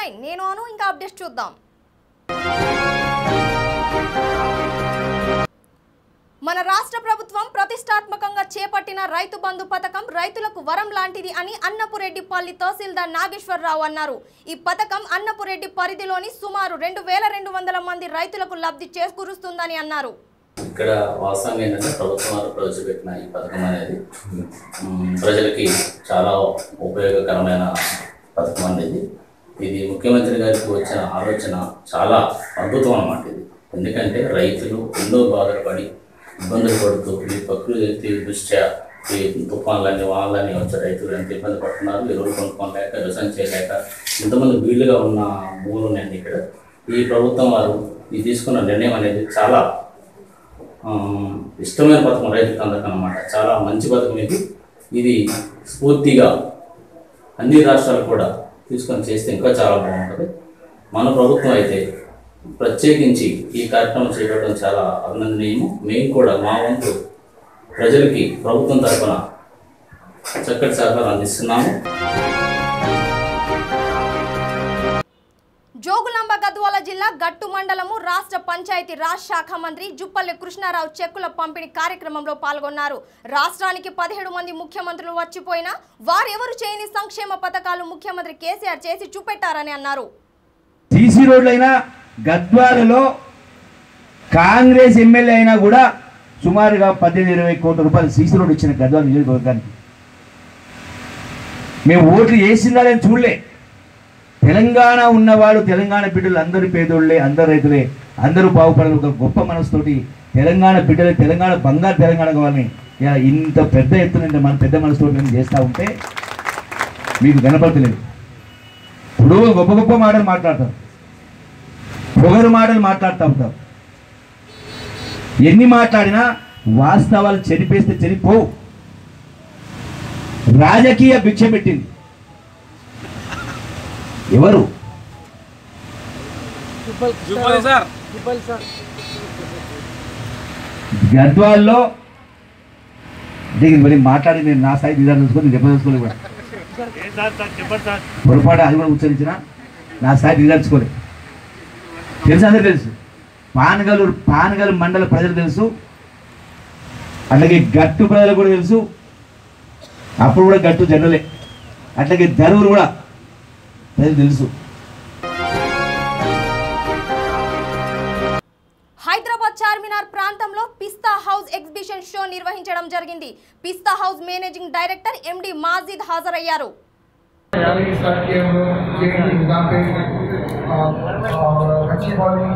Nine నేను అను ఇంకా update చూద్దాం మన రాష్ట్ర ప్రభుత్వం ప్రతిష్టాత్మకంగా చేపట్టిన రైతు బంధు పథకం రైతులకు వరం లాంటిది అని అన్నపురెడ్డిపల్లి తహసీల్దార్ నాగేశ్వరరావు అన్నారు ఈ పథకం అన్నపురెడ్డి పరిధిలోని సుమారు రెండు వేల రెండు వందల మంది రైతులకు లబ్ధి చేకూరుస్తుందని అన్నారు ఇక్కడ వాస్తవం ఏంటంటే ప్రభుత్వం వారు ప్రవేశపెట్టిన ఈ పథకం అనేది మ్, ప్రజలకి చాలా ఉపయోగకరమైన పథకం అనేది ఇది ముఖ్యమంత్రి గారికి వచ్చిన ఆలోచన చాలా అద్భుతం అన్నమాట ఇది ఎందుకంటే రైతులు ఎన్నో బాధలు పడి ఇబ్బందులు పడుతూ ఈ ప్రకృతి దృష్ట్యా ఈ తుఫాన్లని వానలని వచ్చే రైతులు ఎంత ఇబ్బంది పడుతున్నారు ఎరువులు కొనుక్కోలేక వ్యవసాయం చేయలేక ఇంతమంది వీలుగా ఉన్న భూములు ఉన్నాయండి ఇక్కడ ఈ ప్రభుత్వం వారు ఇది తీసుకున్న నిర్ణయం అనేది చాలా ఆ, ఇష్టమైన పథకం రైతులకు అందరికీ అన్నమాట చాలా మంచి పథకం ఇది ఇది స్ఫూర్తిగా అన్ని రాష్ట్రాలు కూడా తీసుకొని చేస్తే ఇంకా చాలా బాగుంటుంది మన ప్రభుత్వం అయితే ప్రత్యేకించి ఈ కార్యక్రమం చేపట్టడం చాలా అభినందనీయము మేము కూడా మా వంతు ప్రజలకి ప్రభుత్వం తరఫున చక్కటి సహకారం అందిస్తున్నాము జోగులాంబ గద్వాల జిల్లా గట్టు మండలము రాష్ట్ర పంచాయతీ రాజ్ శాఖ మంత్రి జుప్పల్లి కృష్ణారావు చెక్కుల పంపిణీ కార్యక్రమంలో పాల్గొన్నారు రాష్ట్రానికి పదిహేడు మంది ముఖ్యమంత్రులు వచ్చిపోయినా వారెవరు చేయని సంక్షేమ పథకాలు ముఖ్యమంత్రి కేసీఆర్ చేసి చూపెట్టారని అన్నారు సీసీ రోడ్లైనా గద్వాలలో కాంగ్రెస్ ఎమ్మెల్యే అయినా కూడా సుమారుగా పద్దెనిమిది ఇరవై కోట్ల రూపాయలు సీసీ రోడ్ ఇచ్చిన గద్వాల నియోజకవర్గానికి మేము ఓట్లు వేసిందాలని చూడలే తెలంగాణ ఉన్నవాళ్ళు తెలంగాణ బిడ్డలు అందరూ పేదోళ్ళే అందరు రైతులే అందరూ బాగుపడాలి ఒక గొప్ప మనసుతోటి తెలంగాణ బిడ్డలే తెలంగాణ బంగారు తెలంగాణ కావాలని ఇలా ఇంత పెద్ద ఎత్తున ఇంత మన పెద్ద మనసుతోటి నేను చేస్తూ ఉంటే మీకు కనపడతలేదు ఇప్పుడు గొప్ప గొప్ప మాటలు మాట్లాడతారు పొగరు మాటలు మాట్లాడుతూ ఉంటారు ఎన్ని మాట్లాడినా వాస్తవాలు చెరిపేస్తే చెరిపోవు రాజకీయ భిక్ష పెట్టింది ఎవరు గద్వాల్లో దీనికి మరి మాట్లాడి నేను నా స్థాయి నిజాలు తెలుసుకొని దెబ్బ తెలుసుకోలేదు కూడా పొరపాటు అది కూడా ఉచ్చరించిన నా స్థాయి నిజాల్చుకోలేదు తెలుసు అందరూ తెలుసు పానగలు పానగల్ మండల ప్రజలు తెలుసు అట్లాగే గట్టు ప్రజలు కూడా తెలుసు అప్పుడు కూడా గట్టు జనరలే అట్లాగే ధరువులు కూడా ప్రజలు తెలుసు హైదరాబాద్ చార్మినార్ ప్రాంతంలో పిస్తా హౌస్ ఎగ్జిబిషన్ షో నిర్వహించడం జరిగింది Pista House managing director MD Majid హాజరయ్యారు तैयारी स्टार्ट किए हम लोग ये निज़ाम पे आ, और कच्ची कॉलोनी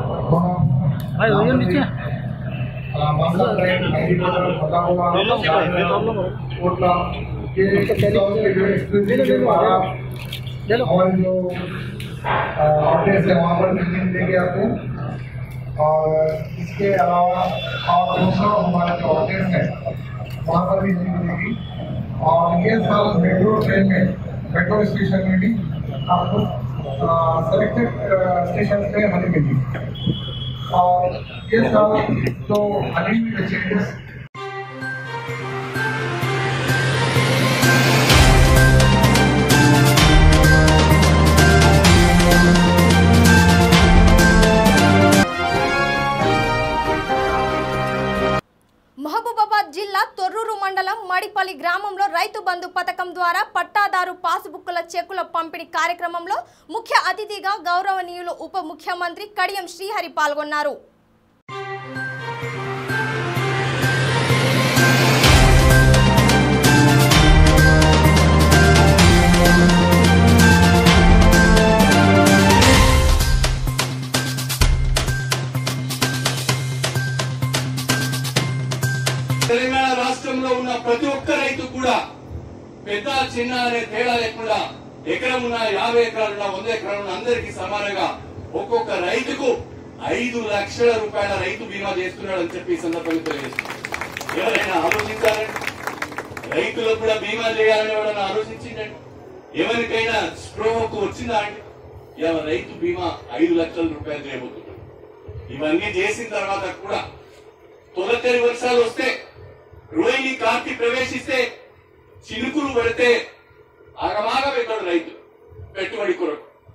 मामला ट्रेन नई बदल बता हुआ कोटला ये साउथ के जो एक्सक्लूसिव हमारा हमारे जो ऑफिस है वहाँ पर मिलने मिलेगी आपको और इसके अलावा और दूसरा हमारा जो ऑफिस है वहाँ पर भी नहीं मिलेगी और ये साल मेट्रो ट्रेन में मेट्रो स्टेशन में भी आपको सेलेक्टेड स्टेशन पे हनी मिली और ये साल जो हनी में चेंजेस మహబూబాబాద్ జిల్లా తొర్రూరు మండలం మడిపల్లి గ్రామంలో రైతు బంధు పథకం ద్వారా పట్టాదారు పాసుబుక్కుల చెక్కుల పంపిణీ కార్యక్రమంలో ముఖ్య అతిథిగా గౌరవనీయులు ఉప ముఖ్యమంత్రి కడియం శ్రీహరి పాల్గొన్నారు తెలంగాణ రాష్ట్రంలో ఉన్న ప్రతి ఒక్క రైతు కూడా పెద్ద చిన్న అనే తేడా లేకుండా ఎకరం ఉన్న యాభై ఎకరాలున్న వంద ఎకరాలున్న అందరికీ సమానంగా ఒక్కొక్క రైతుకు ఐదు లక్షల రూపాయల రైతు బీమా చేస్తున్నాడని చెప్పి ఈ సందర్భంగా తెలియజేస్తున్నాను ఎవరైనా ఆలోచించాలండి రైతులకు కూడా బీమా చేయాలని ఎవరైనా ఆలోచించిందండి ఎవరికైనా స్పృహకు వచ్చిందా అండి ఇవాళ రైతు బీమా ఐదు లక్షల రూపాయలు చేయబోతున్నాడు ఇవన్నీ చేసిన తర్వాత కూడా తొలకరి వర్షాలు వస్తే రోహిణి కార్తీ ప్రవేశిస్తే చినుకులు పడితే ఆగమాగ పెట్టాడు రైతు పెట్టుబడి కొరకు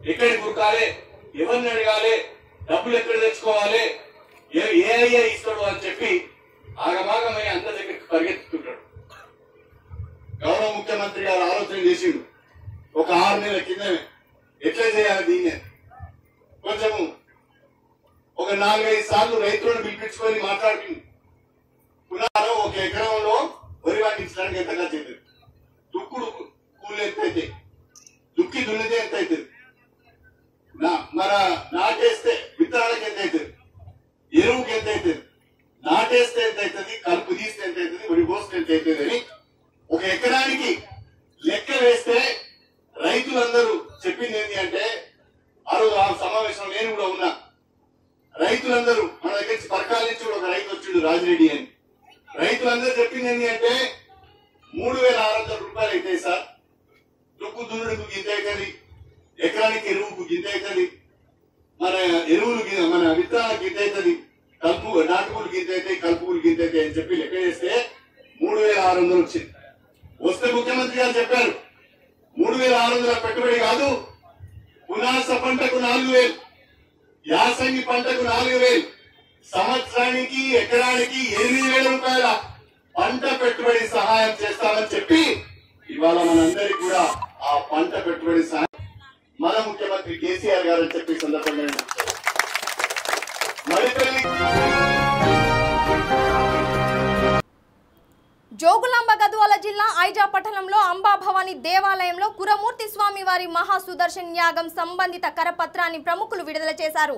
ఎక్కడికి ఉరకాలి ఎవరిని అడగాలి డబ్బులు ఎక్కడ తెచ్చుకోవాలి ఏ ఏ అయ్యా ఇస్తాడు అని చెప్పి ఆగమాగమై అందరి దగ్గరికి పరిగెత్తుతుంటాడు గౌరవ ముఖ్యమంత్రి గారు ఆలోచన చేసిండు ఒక ఆరు నెలల కిందనే ఎట్లా చేయాలి దీన్ని కొంచెము ఒక నాలుగైదు సార్లు రైతులను పిలిపించుకొని మాట్లాడుతుంది పునారం ఒక ఎకరంలో వరి పండించడానికి ఎంత ఖర్చు అవుతుంది దుక్కుడు కూలి ఎంత అయితే దుక్కి దున్నితే ఎంత అవుతుంది నా మన నాటేస్తే విత్తనాలకు ఎంత అవుతుంది ఎరువుకి ఎంత అవుతుంది నాటేస్తే ఎంత అవుతుంది కలుపు తీస్తే ఎంత అవుతుంది వరి కోస్తే ఎంత అవుతుంది అని ఒక ఎకరానికి లెక్క వేస్తే రైతులందరూ చెప్పింది ఏంటి అంటే ఆ రోజు ఆ సమావేశంలో నేను కూడా ఉన్నా రైతులందరూ మన దగ్గర నుంచి పరకాల నుంచి కూడా ఒక రైతు వచ్చిండు రాజిరెడ్డి అని రైతులందరూ చెప్పింది ఏంటి అంటే మూడు వేల ఆరు వందల రూపాయలు అవుతాయి సార్ దుక్కు దున్నుడుకు గింత అవుతుంది ఎకరానికి ఎరువుకు గింత అవుతుంది మన ఎరువులు గి- మన విత్తనాలకు గింత అవుతుంది కలుపు నాటుకులు గింత అవుతాయి కలుపుకులు గింత అవుతాయి అని చెప్పి లెక్క చేస్తే మూడు వేల ఆరు వందలు వచ్చింది వస్తే ముఖ్యమంత్రి గారు చెప్పారు మూడు వేల ఆరు వందల పెట్టుబడి కాదు పునాస పంటకు నాలుగు వేలు యాసంగి పంటకు నాలుగు వేలు సంవత్సరానికి ఎకరానికి ఎనిమిది వేల రూపాయల పంట పెట్టుబడి సహాయం చేస్తామని చెప్పి ఇవాళ మనందరికి కూడా ఆ పంట పెట్టుబడి సహాయం మన ముఖ్యమంత్రి కేసీఆర్ గారు అని చెప్పి ఈ సందర్భంగా నేను చెప్తున్నాను. మరిపల్లి జోగులాంబ గద్వాల జిల్లా ఐజా పట్టణంలో అంబాభవాని దేవాలయంలో కురమూర్తి స్వామి వారి మహా సుదర్శన్ యాగం సంబంధిత కరపత్రాన్ని ప్రముఖులు విడుదల చేశారు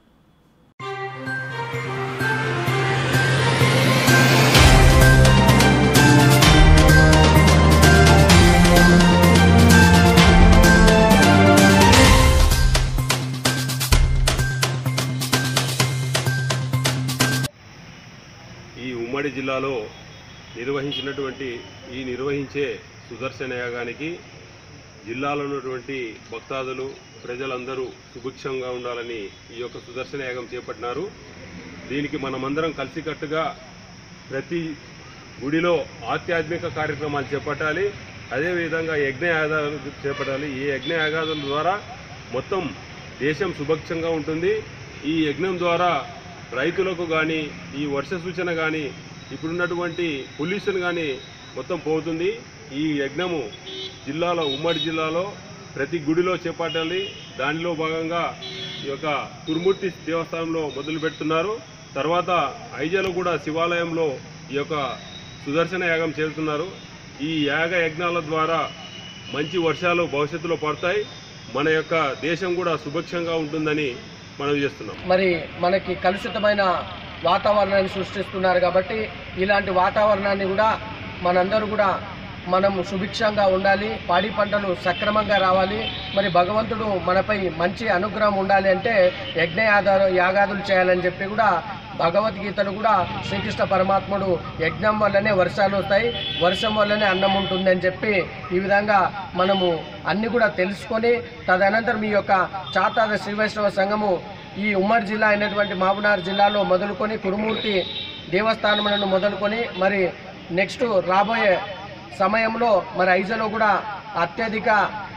ఈ ఉమ్మడి జిల్లాలో నిర్వహించినటువంటి ఈ నిర్వహించే సుదర్శన యాగానికి జిల్లాలో ఉన్నటువంటి భక్తాదులు ప్రజలందరూ సుభిక్షంగా ఉండాలని ఈ యొక్క సుదర్శన యాగం చేపట్టినారు దీనికి మనమందరం కలిసికట్టుగా ప్రతి గుడిలో ఆధ్యాత్మిక కార్యక్రమాలు చేపట్టాలి అదేవిధంగా యజ్ఞ యాగాలు చేపట్టాలి ఈ యజ్ఞ యాగాదుల ద్వారా మొత్తం దేశం సుభిక్షంగా ఉంటుంది ఈ యజ్ఞం ద్వారా రైతులకు కానీ ఈ వర్ష సూచన కానీ ఇప్పుడున్నటువంటి పొల్యూషన్ కానీ మొత్తం పోతుంది ఈ యజ్ఞము జిల్లాలో ఉమ్మడి జిల్లాలో ప్రతి గుడిలో చేపట్టాలి దానిలో భాగంగా ఈ యొక్క కురుమూర్తి దేవస్థానంలో మొదలు పెడుతున్నారు తర్వాత ఐజాలో కూడా శివాలయంలో ఈ యొక్క సుదర్శన యాగం చేస్తున్నారు ఈ యాగ యజ్ఞాల ద్వారా మంచి వర్షాలు భవిష్యత్తులో పడతాయి మన యొక్క దేశం కూడా సుభిక్షంగా ఉంటుందని మనం చేస్తున్నాం మరి మనకి కలుషితమైన వాతావరణాన్ని సృష్టిస్తున్నారు కాబట్టి ఇలాంటి వాతావరణాన్ని కూడా మనందరూ కూడా మనం సుభిక్షంగా ఉండాలి పాడి పంటలు సక్రమంగా రావాలి మరి భగవంతుడు మనపై మంచి అనుగ్రహం ఉండాలి అంటే యజ్ఞ యాగాలు యాగాదులు చేయాలని చెప్పి కూడా భగవద్గీతను కూడా శ్రీకృష్ణ పరమాత్ముడు యజ్ఞం వల్లనే వర్షాలు వస్తాయి వర్షం వల్లనే అన్నం ఉంటుందని చెప్పి ఈ విధంగా మనము అన్ని కూడా తెలుసుకొని తదనంతరం ఈ యొక్క చాతాద శ్రీ వైష్ణవ సంఘము ఈ ఉమ్మడి జిల్లా అయినటువంటి మహబూబ్నగర్ జిల్లాలో మొదలుకొని కురుమూర్తి దేవస్థానములను మొదలుకొని మరి నెక్స్ట్ రాబోయే సమయంలో మరి ఐజలో కూడా అత్యధిక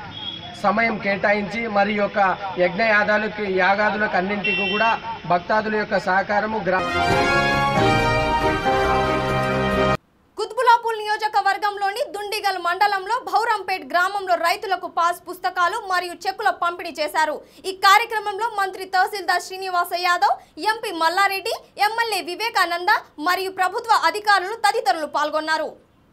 సమయం కేటాయించి మరి ఈ యొక్క యజ్ఞ యాగాలకి యాగాదులకు అన్నింటికి కూడా భక్తాదుల యొక్క సహకారము గ్రా కుత్బులాపూల్ నియోజకవర్గంలోని దుండిగల్ మండలంలో భౌరంపేట్ గ్రామంలో రైతులకు పాస్ పుస్తకాలు మరియు చెక్కుల పంపిణీ చేశారు ఈ కార్యక్రమంలో మంత్రి తహసీల్దార్ శ్రీనివాస యాదవ్ ఎంపీ మల్లారెడ్డి ఎమ్మెల్యే వివేకానంద మరియు ప్రభుత్వ అధికారులు తదితరులు పాల్గొన్నారు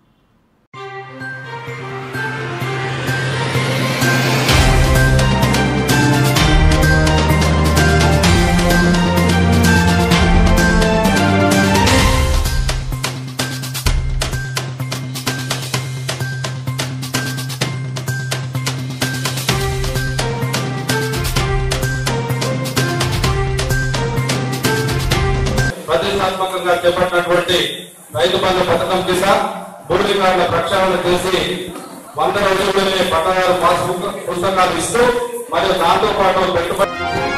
ప్రతిష్టాత్మకంగా చేపట్టినటువంటి రైతు బంధు పథకం కింద భూమి కార్డుల ప్రక్షాళన చేసి వంద రోజుల్లోనే పట్టణాలు పాస్బుక్ పుస్తకాలు ఇస్తూ మరియు దాంతో పాటు పెట్టుబడి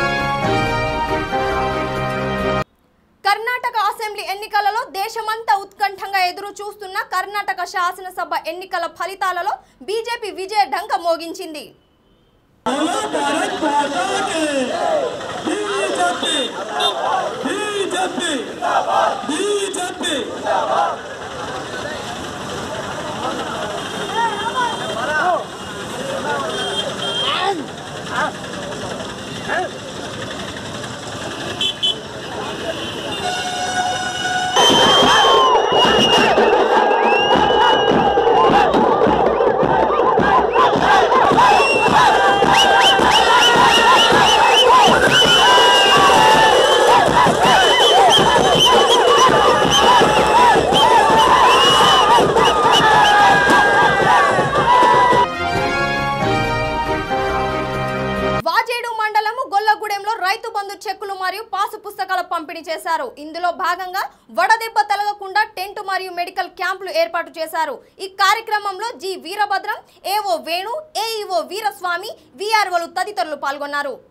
కర్ణాటక అసెంబ్లీ ఎన్నికలలో దేశమంతా ఉత్కంఠంగా ఎదురు చూస్తున్న కర్ణాటక శాసనసభ ఎన్నికల ఫలితాలలో బీజేపీ విజయ ఢంక మోగించింది వాజేడు మండలము గొల్లగూడెంలో రైతు బంధు చెక్కులు మరియు పాసు పుస్తకాల పంపిణీ చేశారు ఇందులో భాగంగా వడదెబ్బ తలగకుండా టెంట్ మరియు మెడికల్ క్యాంపులు ఏర్పాటు చేశారు ఈ కార్యక్రమంలో G Veerabhadram AO Venu AEO Veeraswamy విఆర్ఓలు తదితరులు పాల్గొన్నారు